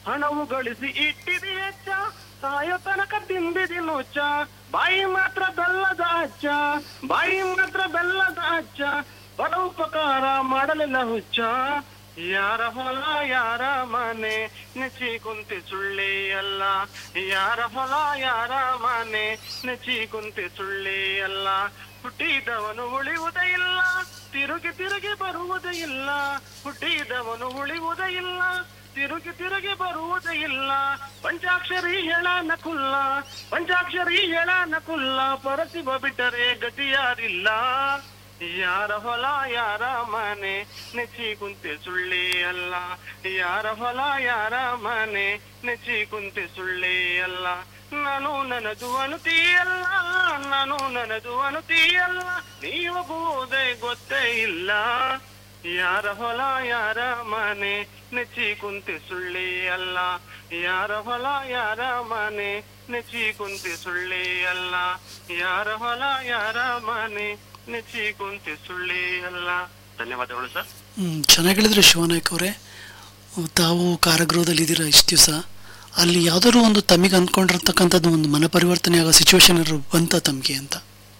ಹಣವು ಗಳಿಸಿ ಇಟ್ಟಿದಿ ಹೆಚ್ಚ ಸಾಯೋ ತನಕ ತಿಂದಿದಿ ನುಚ್ಚ ಬಾಯಿ ಮಾತ್ರ ಬೆಲ್ಲದ ಅಚ್ಚ ಬಾಯಿ ಮಾತ್ರ ಬೆಲ್ಲದ ಅಚ್ಚ ಬಡ ಉಪಕಾರ ಮಾಡಲಿಲ್ಲ ಹುಚ್ಚ ಯಾರ ಹೊಲ ಯಾರ ಮನೆ ನೆಚ್ಚಿ ಕುಂತಿ ಸುಳ್ಳಿ ಅಲ್ಲ ಯಾರ ಹೊಲ ಯಾರ ಮನೆ ನೆಚ್ಚಿ ಕುಂತಿ ಸುಳ್ಳಿ ಅಲ್ಲ ಹುಟ್ಟಿದವನು ಉಳಿಯುವುದೇ ಇಲ್ಲ ತಿರುಗಿ ತಿರುಗಿ ಬರುವುದೇ ಇಲ್ಲ ಹುಟ್ಟಿದವನು ಉಳಿಯುವುದೇ ಇಲ್ಲ ತಿರುಗಿ ತಿರುಗಿ ಬರುವುದೇ ಇಲ್ಲ ಪಂಚಾಕ್ಷರಿ ಹೇಳನ ಕುಲ್ಲ ಪಂಚಾಕ್ಷರಿ ಹೇಳನ ಕುಲ್ಲ ಪರಸಿಬ ಬಿಟ್ಟರೆ ಗತಿ ಯಾರಿಲ್ಲ ಯಾರ ಹೊಲ ಯಾರ ಮನೆ ನೆಚ್ಚಿ ಕುಂತೆ ಸುಳ್ಳಿ ಅಲ್ಲ ಯಾರ ಹೊಲ ಯಾರ ಮನೆ ನೆಚ್ಚಿ ಕುಂತೆ ಸುಳ್ಳಿ ಅಲ್ಲ ನಾನು ನನದು ಅನುತೀಯಲ್ಲ ನಾನು ನನದು ಅನುತೀಯಲ್ಲ ನೀವು ಹೋದೆ ಗೊತ್ತೇ ಇಲ್ಲ ಯಾರ ಹೊಲ ಯಾರ ಮನೆ ನೆಚ್ಚಿ ಕುಂತೆ ಸುಳ್ಳಿ ಅಲ್ಲ ಯಾರ ಹೊಲ ಯಾರ ಮನೆ ನೆಚ್ಚಿ ಕುಂತೆ ಸುಳ್ಳಿ ಅಲ್ಲ ಯಾರ ಹೊಲ ಯಾರ ಮನೆ ನೆಚ್ಚಿ ಕುಂತೆ ಸುಳ್ಳಿ ಅಲ್ಲ ಧನ್ಯವಾದಗಳು ಸರ್ ಹ್ಮ್, ಚೆನ್ನಾಗಿ ಹೇಳಿದ್ರಿ ಶಿವನಾಯ್ಕ ಅವರೇ ತಾವು ಕಾರಾಗೃಹದಲ್ಲಿ ಇದ್ದೀರಾ ಇಷ್ಟು ದಿವಸ ಅಲ್ಲಿ ಯಾವ್ದಾದ್ರು ಒಂದು ತಮಗೆ ಅಂದ್ಕೊಂಡಿರ್ತಕ್ಕಂಥದ್ದು ಒಂದು ಮನ ಪರಿವರ್ತನೆ ಆಗೋ ಸಿಚುವೇಶನ್ ಬಂತ ತಮಗೆ ಅಂತ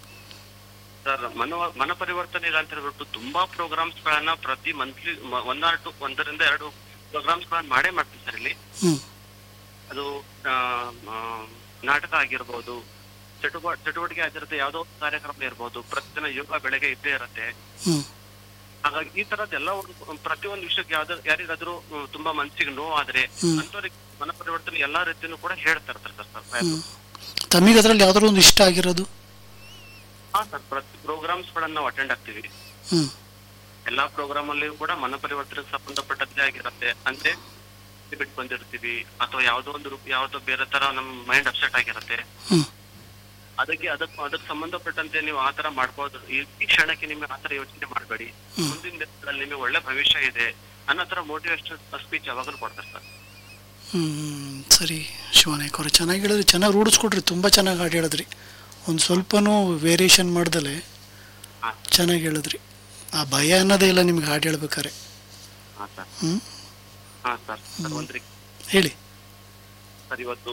ಸರ್ ಮನ ಮನ ಪರಿವರ್ತನೆ ಇಲ್ಲ ಅಂತ ಹೇಳ್ಬಿಟ್ಟು ತುಂಬಾ ಪ್ರೋಗ್ರಾಮ್ಸ್ ಗಳನ್ನ ಪ್ರತಿ ಮಂತ್ಲಿ ಒನ್ ಆರ್ ಟು ಒಂದರಿಂದ ಎರಡು ಪ್ರೋಗ್ರಾಮ್ಸ್ ಗಳನ್ನ ಮಾಡೇ ಮಾಡ್ತೀವಿ ಸರ್ ಇಲ್ಲಿ ಹ್ಮ್ ಅದು ಆ, ಆ, ನಾಟಕ ಆಗಿರ್ಬೋದು ಚಟುವ ಚಟುವಟಿಕೆ ಆಗಿರುತ್ತೆ ಯಾವ್ದೋ ಒಂದು ಕಾರ್ಯಕ್ರಮ ಇರ್ಬೋದು ಪ್ರತಿದಿನ ಯೋಗ ಬೆಳಗ್ಗೆ ಇದ್ದೇ ಇರುತ್ತೆ ಹ್ಮ್ ಹಾಗಾಗಿ ಈ ತರದ್ದೆಲ್ಲ ಒಂದು ಪ್ರತಿಯೊಂದು ವಿಷಯಕ್ಕೆ ಯಾವ್ದು ಯಾರಿಗಾದ್ರೂ ಹ್ಮ್, ತುಂಬಾ ಮನಸ್ಸಿಗೆ ನೋವಾದ್ರೆ ಹ್ಮ್. ಅಂತವ್ರಿಗೆ ಮನ ಪರಿವರ್ತನೆ ಎಲ್ಲಾ ರೀತಿನೂ ಕೂಡ ಹೇಳ್ತಾ ಇರ್ತಾರೆ ಸರ್ ಸರ್ ಹ್ಮ್ ತಮಗೆ ಅದ್ರಲ್ಲಿ ಯಾವ್ದಾದ್ರು ಒಂದು ಇಷ್ಟ ಆಗಿರೋದು ಹಾ ಸರ್ ಪ್ರತಿ ಪ್ರೋಗ್ರಾಮ್ಸ್ ಗಳನ್ನ ನಾವು ಅಟೆಂಡ್ ಆಗ್ತೀವಿ ಹ್ಮ್ ಎಲ್ಲಾ ಪ್ರೋಗ್ರಾಮ್ ಅಲ್ಲಿಯೂ ಕೂಡ ಮನ ಪರಿವರ್ತನೆಗೆ ಸಂಬಂಧಪಟ್ಟದ್ದೇ ಆಗಿರುತ್ತೆ ಅಂದ್ರೆ ಬಿಟ್ಟು ಬಂದಿರ್ತೀವಿ ಅಥವಾ ಯಾವ್ದೋ ಒಂದು ರೂಪ ಯಾವ್ದೋ ಬೇರೆ ತರ ನಮ್ ಮೈಂಡ್ ಅಪ್ಸೆಟ್ ಆಗಿರುತ್ತೆ ಹ್ಮ್ ಅದಕ್ಕೆ ಅದಕ್ಕೆ ಅದಕ್ಕೆ ಸಂಬಂಧಪಟ್ಟಂತೆ ನೀವು ಆತರ ಮಾಡ್ಬೋದು ಈ ಈ ಕ್ಷಣಕ್ಕೆ ನಿಮ್ಗೆ ಆತರ ಯೋಚನೆ ಮಾಡಬೇಡಿ ಮುಂದಿನ ದಿನಗಳಲ್ಲಿ ನಿಮಗೆ ಒಳ್ಳೆ ಭವಿಷ್ಯ ಇದೆ ಅನ್ನೋ ತರ ಮೋಟಿವೇಶನ್ ಸ್ಪೀಚ್ ಯಾವಾಗಲೂ ಕೊಡ್ತಾರೆ ಸರ್ ಹ್ಮ್ ಸರಿ ಶಿವನಾಯ್ಕ ಅವ್ರೆ ಚೆನ್ನಾಗಿ ಹೇಳಿದ್ರಿ ಚೆನ್ನಾಗಿ ರೂಢಿಸ್ಕೊಡ್ರಿ ತುಂಬ ಚೆನ್ನಾಗಿ ಹಾಡು ಹೇಳಿದ್ರಿ ಒಂದು ಸ್ವಲ್ಪನೂ ವೇರಿಯೇಷನ್ ಮಾಡ್ದಲೆ ಹಾ ಚೆನ್ನಾಗಿ ಹೇಳಿದ್ರಿ ಆ ಭಯ ಅನ್ನೋದೇ ಇಲ್ಲ ನಿಮ್ಗೆ ಹಾಡು ಹೇಳ್ಬೇಕಾರೆ ಹಾ ಸರ್ ಹ್ಮ್ ಹಾ ಸರ್ ಸರ್ ಒಂದ್ರಿ ಹೇಳಿ ಸರ್ ಇವತ್ತು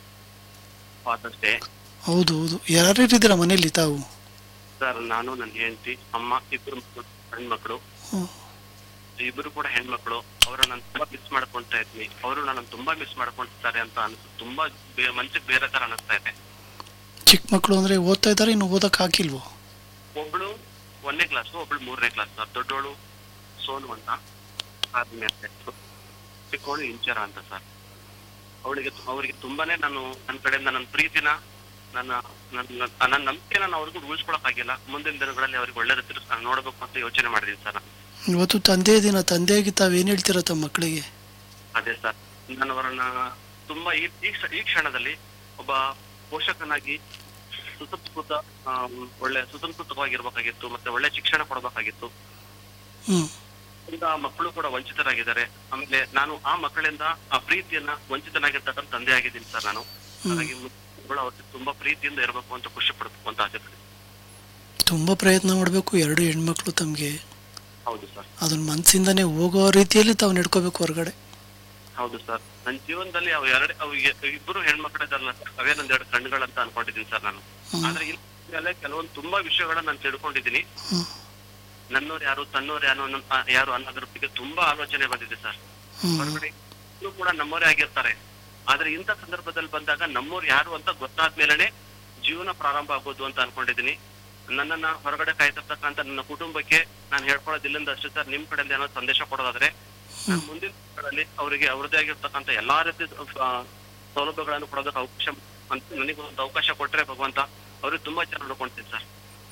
ಫಾದರ್ಸ್ ಡೇ ಹೌದು ಹೌದು ಯಾರ್ಯಾರು ಇದ್ದೀರಾ ಮನೇಲಿ ತಾವು ಸರ್ ನಾನು ನನ್ನ ಹೆಂಡತಿ ಅಮ್ಮ ಇಬ್ರು ಮಕ್ಕಳು ಹೆಣ್ಮಕ್ಳು ಹ್ಮ್. ಇಬ್ರು ಕೂಡ ಹೆಣ್ಮಕ್ಳು ಅವರು ನಾನು ತುಂಬಾ ಮಿಸ್ ಮಾಡ್ಕೊಂತಾ ಇದ್ವಿ ಅವರು ನನ್ನ ತುಂಬಾ ಮಿಸ್ ಮಾಡ್ಕೊಂತಾರೆ ಅಂತ ಅನ್ಸು ತುಂಬಾ ಬೇ- ಮನ್ಸಿಗೆ ಬೇರೆ ತರ ಅನಿಸ್ತಾ ಇದೆ ಚಿಕ್ಕ ಮಕ್ಕಳು ಅಂದರೆ ಓದ್ತಾ ಇದ್ದಾರೆ ಇನ್ನು ಓದಕ್ಕೆ ಹಾಕಿಲ್ವೋ ಒಬ್ಳು ಒಂದನೇ ಕ್ಲಾಸ್ ಒಬ್ಳು ಮೂರನೇ ಕ್ಲಾಸ್ ಸರ್ ದೊಡ್ಡವಳು ಸೋನು ಅಂತ ಆದ್ಮೇಲೆ ಚಿಕ್ಕವಳು ಇಂಚರ ಅಂತ ಸರ್ ಅವಳಿಗೆ ಅವರಿಗೆ ತುಂಬಾನೇ ನಾನು ನನ್ನ ಕಡೆಯಿಂದ ನನ್ನ ಪ್ರೀತಿನ ನನ್ನ ನನ್ನ ನನ್ನ ನಂಬಿಕೆ ನಾನು ಅವ್ರಿಗೂ ಉಳಿಸ್ಕೊಳಕ್ ಆಗಿಲ್ಲ ಮುಂದಿನ ದಿನಗಳಲ್ಲಿ ಅವ್ರಿಗೆ ಒಳ್ಳೆ ರೀತಿ ನೋಡ್ಬೇಕು ಅಂತ ಯೋಚನೆ ಮಾಡಿದೀನಿ ಸರ್ ನಾನು ಇವತ್ತು ತಂದೆ ದಿನ ತಂದೆಯಾಗಿ ತಾವೇನು ಹೇಳ್ತೀರ ತಮ್ಮ ಮಕ್ಕಳಿಗೆ ಅದೇ ಸರ್ ನಾನು ಅವರನ್ನ ತುಂಬಾ ಈ ಈ ಕ್ಷ- ಈ ಕ್ಷಣದಲ್ಲಿ ಒಬ್ಬ ಪೋಷಕನಾಗಿ ಸುಸಂಸ್ಕೃತ ಆಮ್, ಒಳ್ಳೆ ಸುಸಂಸ್ಕೃತವಾಗಿರ್ಬೇಕಾಗಿತ್ತು ಮತ್ತೆ ಒಳ್ಳೆ ಶಿಕ್ಷಣ ಕೊಡಬೇಕಾಗಿತ್ತು ಹ್ಞೂ ಈಗ ಆ ಮಕ್ಕಳು ಕೂಡ ವಂಚಿತರಾಗಿದ್ದಾರೆ ಆಮೇಲೆ ನಾನು ಆ ಮಕ್ಕಳಿಂದ ಆ ಪ್ರೀತಿಯನ್ನ ವಂಚಿತನಾಗಿರ್ತಕ್ಕಂಥ ತಂದೆ ಆಗಿದ್ದೀನಿ ಸರ್ ನಾನು ಹಾಗಾಗಿ ಮಕ್ಕಳು ಅವ್ರಿಗೆ ತುಂಬಾ ಪ್ರೀತಿಯಿಂದ ಇರಬೇಕು ಅಂತ ಖುಷಿ ಪಡ್ಬೇಕು ಅಂತ ಆಸೆ ಪಡ್ತೀನಿ ತುಂಬ ಪ್ರಯತ್ನ ಮಾಡಬೇಕು ಎರಡು ಹೆಣ್ಮಕ್ಳು ತಮಗೆ ಹೌದು ಸರ್ ಅದನ್ನ ಮನಸ್ಸಿಂದನೇ ಹೋಗೋ ರೀತಿಯಲ್ಲಿ ತಾವು ನಡ್ಕೋಬೇಕು ಹೊರಗಡೆ ಹೌದು ಸರ್ ನನ್ನ ಜೀವನದಲ್ಲಿ ಅವು ಎರಡು ಅವು ಎ- ಇಬ್ರು ಹೆಣ್ಮಕ್ಳಿದಾರಲ್ಲ ಸರ್ ಅವೇ ನಂದ್ ಎರಡು ಕಣ್ಣುಗಳಂತ ಅನ್ಕೊಂಡಿದ್ದೀನಿ ಸರ್ ನಾನು ಆದ್ರೆ ಇಲ್ಲಿ ಕೆಲವೊಂದು ತುಂಬಾ ವಿಷಯಗಳನ್ನ ನಾನು ತಿಳ್ಕೊಂಡಿದ್ದೀನಿ ಹ್ಮ್. ನನ್ನೋರು ಯಾರು ತನ್ನೋರು ಯಾರು ಅನ್ನೋ ಆ- ಯಾರು ಅನ್ನೋದ್ರ ಬಗ್ಗೆ ತುಂಬಾ ಆಲೋಚನೆ ಬಂದಿದೆ ಸರ್ ಹ್ಮ್. ಹೊರಗಡೆ ಇನ್ನು ಕೂಡ ನಮ್ಮವರೇ ಆಗಿರ್ತಾರೆ ಆದ್ರೆ ಇಂಥ ಸಂದರ್ಭದಲ್ಲಿ ಬಂದಾಗ ನಮ್ಮವ್ರು ಯಾರು ಅಂತ ಗೊತ್ತಾದ್ಮೇಲೆನೆ ಜೀವನ ಪ್ರಾರಂಭ ಆಗೋದು ಅಂತ ಅನ್ಕೊಂಡಿದ್ದೀನಿ ನನ್ನನ್ನ ಹೊರಗಡೆ ಕಾಯ್ತಿರ್ತಕ್ಕಂಥ ನನ್ನ ಕುಟುಂಬಕ್ಕೆ ನಾನು ಹೇಳ್ಕೊಳ್ಳೋದಿಲ್ಲಿಂದ ಅಷ್ಟೇ ಸರ್ ನಿಮ್ ಕಡೆಯಿಂದ ಏನೋ ಸಂದೇಶ ಕೊಡೋದಾದ್ರೆ ನಾನು ಮುಂದಿನ ದಿನಗಳಲ್ಲಿ ಅವರಿಗೆ ಅವ್ರದೇ ಆಗಿರ್ತಕ್ಕಂಥ ಎಲ್ಲಾ ರೀತಿ ಆ, ಸೌಲಭ್ಯಗಳನ್ನು ಕೊಡೋದಕ್ಕೆ ಅವಕಾಶ ಅಂತ ನನಗೆ ಒಂದು ಅವಕಾಶ ಕೊಟ್ರೆ ಭಗವಂತ ಅವ್ರಿಗೆ ತುಂಬಾ ಚೆನ್ನಾಗಿ ನೋಡ್ಕೊಂತೀನಿ ಸರ್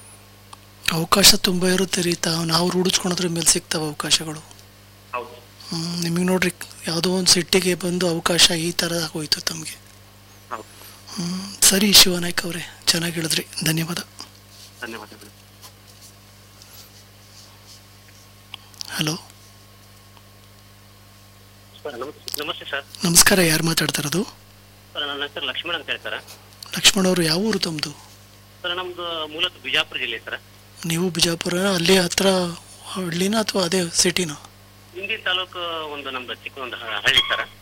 ಅವಕಾಶ ತುಂಬ ಇರುತ್ತೆ ರೀ ತಾವು ನಾವು ರೂಢಿಸ್ಕೊಳೋದ್ರ ಮೇಲೆ ಸಿಗ್ತಾವೆ ಅವಕಾಶಗಳು ಹೌದು ನಿಮಗೆ ನೋಡ್ರಿ ಯಾವುದೋ ಒಂದು ಸಿಟ್ಟಿಗೆ ಬಂದು ಅವಕಾಶ ಈ ಥರ ಆಗೋಯ್ತು ತಮಗೆ ಹೌದು ಸರಿ ಶಿವನಾಯ್ಕ ಅವರೇ ಚೆನ್ನಾಗಿ ಹೇಳಿದ್ರಿ ಧನ್ಯವಾದ ಧನ್ಯವಾದಗಳು ಹಲೋ ಸರ್ ನಮಸ್ತೆ ನಮಸ್ತೆ ಸರ್ ನಮಸ್ಕಾರ ಯಾರು ಮಾತಾಡ್ತಾ ಇರೋದು ಸರ್ ನನ್ನ ಹೆಸರು ಲಕ್ಷ್ಮಣ್ ಅಂತ ಹೇಳ್ತಾರೆ ಲಕ್ಷ್ಮಣ್ ಅವರು ಯಾವ ಊರು ತಮ್ಮದು ಸರ್ ನಮ್ದು ಮೂಲತಃ ಬಿಜಾಪುರ ಜಿಲ್ಲೆ ಸರ್ ನೀವು ಬಿಜಾಪುರ ಅಲ್ಲಿ ಹತ್ರ ಹಳ್ಳಿನ ಅಥವಾ ಅದೇ ಸಿಟಿನ ಇಂಡಿ ತಾಲೂಕು ಒಂದು ನಮ್ದು ಚಿಕ್ಕ ಒಂದು ಹ- ಹಳ್ಳಿ ಸರ್